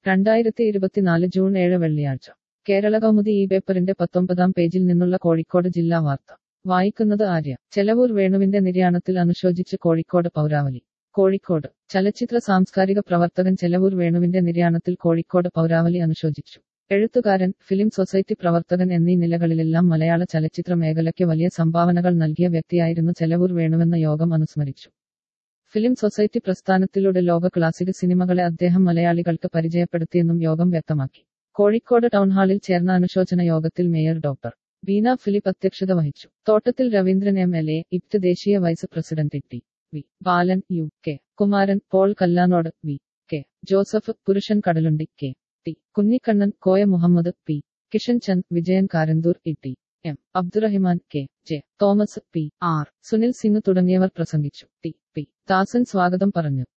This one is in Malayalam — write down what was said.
രണ്ടായിരത്തി ഇരുപത്തിനാല് ജൂൺ ഏഴ് വെള്ളിയാഴ്ച കേരള കൗമുദി ഈ പേപ്പറിന്റെ പത്തൊമ്പതാം പേജിൽ നിന്നുള്ള കോഴിക്കോട് ജില്ലാ വാർത്ത വായിക്കുന്നത് ആര്യ ചെലവൂർ വേണുവിന്റെ നിര്യാണത്തിൽ അനുശോചിച്ച് കോഴിക്കോട് പൗരാവലി കോഴിക്കോട് ചലച്ചിത്ര സാംസ്കാരിക പ്രവർത്തകൻ ചെലവൂർ വേണുവിന്റെ നിര്യാണത്തിൽ കോഴിക്കോട് പൗരാവലി അനുശോചിച്ചു എഴുത്തുകാരൻ ഫിലിം സൊസൈറ്റി പ്രവർത്തകൻ എന്നീ നിലകളിലെല്ലാം മലയാള ചലച്ചിത്ര മേഖലയ്ക്ക് വലിയ സംഭാവനകൾ നൽകിയ വ്യക്തിയായിരുന്നു ചെലവൂർ വേണുവെന്ന യോഗം അനുസ്മരിച്ചു ഫിലിം സൊസൈറ്റി പ്രസ്ഥാനത്തിലൂടെ ലോക ക്ലാസിക് സിനിമകളെ അദ്ദേഹം മലയാളികൾക്ക് പരിചയപ്പെടുത്തിയെന്നും യോഗം വ്യക്തമാക്കി കോഴിക്കോട് ടൗൺഹാളിൽ ചേർന്ന അനുശോചന യോഗത്തിൽ മേയർ ഡോക്ടർ ബീന ഫിലിപ്പ് അധ്യക്ഷത വഹിച്ചു Thottathil Raveendran M L A IPTA ദേശീയ vice president T V Balan U K Kumaran Paul Kallanode V K Joseph Purushan Kadalundi K T Kunhikannan Koya Muhammad P Kishan Chand Vijayan Karanthur E T M Abdurahiman K J Thomas P R Sunil Singh തുടങ്ങിയവർ പ്രസംഗിച്ചു ടി പി ദാസൻ സ്വാഗതം പറഞ്ഞു